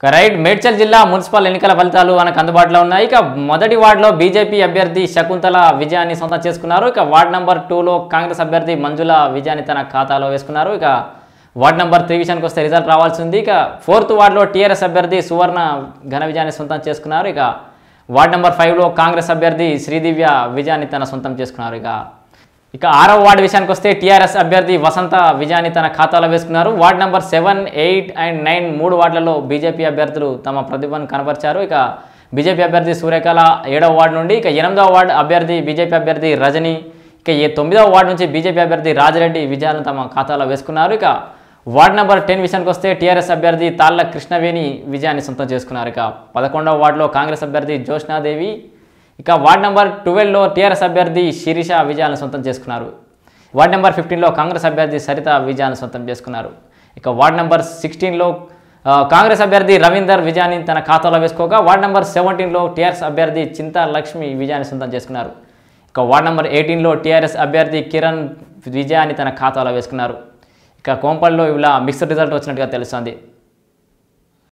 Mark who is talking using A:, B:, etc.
A: ఇక రైట్ మేడ్చల్ జిల్లా మున్సిపల్ ఎన్నికల ఫలితాలు మనకు అందుబాటులో ఉన్నాయి ఇక మొదటి వార్డులో బీజేపీ అభ్యర్థి శకుంతల విజయాన్ని సొంతం చేసుకున్నారు ఇక వార్డ్ నంబర్ టూలో కాంగ్రెస్ అభ్యర్థి మంజుల విజయాన్ని తన ఖాతాలో వేసుకున్నారు ఇక వార్డ్ నంబర్ త్రీ విషయానికి వస్తే రిజల్ట్ రావాల్సి ఉంది ఇక ఫోర్త్ వార్డులో టీఆర్ఎస్ అభ్యర్థి సువర్ణ ఘన విజయాన్ని సొంతం చేసుకున్నారు ఇక వార్డ్ నంబర్ ఫైవ్లో కాంగ్రెస్ అభ్యర్థి శ్రీదివ్య విజయాన్ని తన సొంతం చేసుకున్నారు ఇక ఇక ఆరవ వార్డు విషయానికి వస్తే టీఆర్ఎస్ అభ్యర్థి వసంత విజయాన్ని తన ఖాతాలో వేసుకున్నారు ward number seven eight and nine మూడు వార్డులలో బీజేపీ అభ్యర్థులు తమ ప్రతిభను కనబరిచారు ఇక బీజేపీ అభ్యర్థి సూర్యకళ ఏడవ వార్డు నుండి ఇక ఎనిమిదవ వార్డు అభ్యర్థి బీజేపీ అభ్యర్థి రజని ఇక ఈ తొమ్మిదవ వార్డు నుంచి బీజేపీ అభ్యర్థి రాజిరెడ్డి విజయాలను తమ ఖాతాలో వేసుకున్నారు ఇక వార్డు నెంబర్ టెన్ విషయానికి వస్తే టీఆర్ఎస్ అభ్యర్థి తాళ్ళ కృష్ణవేణి విజయాన్ని సొంతం చేసుకున్నారు ఇక పదకొండవ వార్డులో కాంగ్రెస్ అభ్యర్థి జ్యోత్స్నాదేవి ఇక వార్డ్ నెంబర్ ట్వెల్వ్లో టీఆర్ఎస్ అభ్యర్థి శిరీష విజయాలను సొంతం చేసుకున్నారు వార్డ్ నెంబర్ ఫిఫ్టీన్లో కాంగ్రెస్ అభ్యర్థి సరిత విజయాన్ని సొంతం చేసుకున్నారు ఇక వార్డ్ నెంబర్ సిక్స్టీన్లో కాంగ్రెస్ అభ్యర్థి రవీందర్ విజయాన్ని తన ఖాతాలో వేసుకోగా వార్డ్ నెంబర్ సెవెంటీన్లో టీఆర్ఎస్ అభ్యర్థి చింతా లక్ష్మి విజయాన్ని సొంతం చేసుకున్నారు ఇక వార్డ్ నెంబర్ ఎయిటీన్లో టీఆర్ఎస్ అభ్యర్థి కిరణ్ విజయాన్ని తన ఖాతాలో వేసుకున్నారు ఇక కోంపల్లో ఇలా మిక్స్డ్ రిజల్ట్ వచ్చినట్టుగా తెలుస్తోంది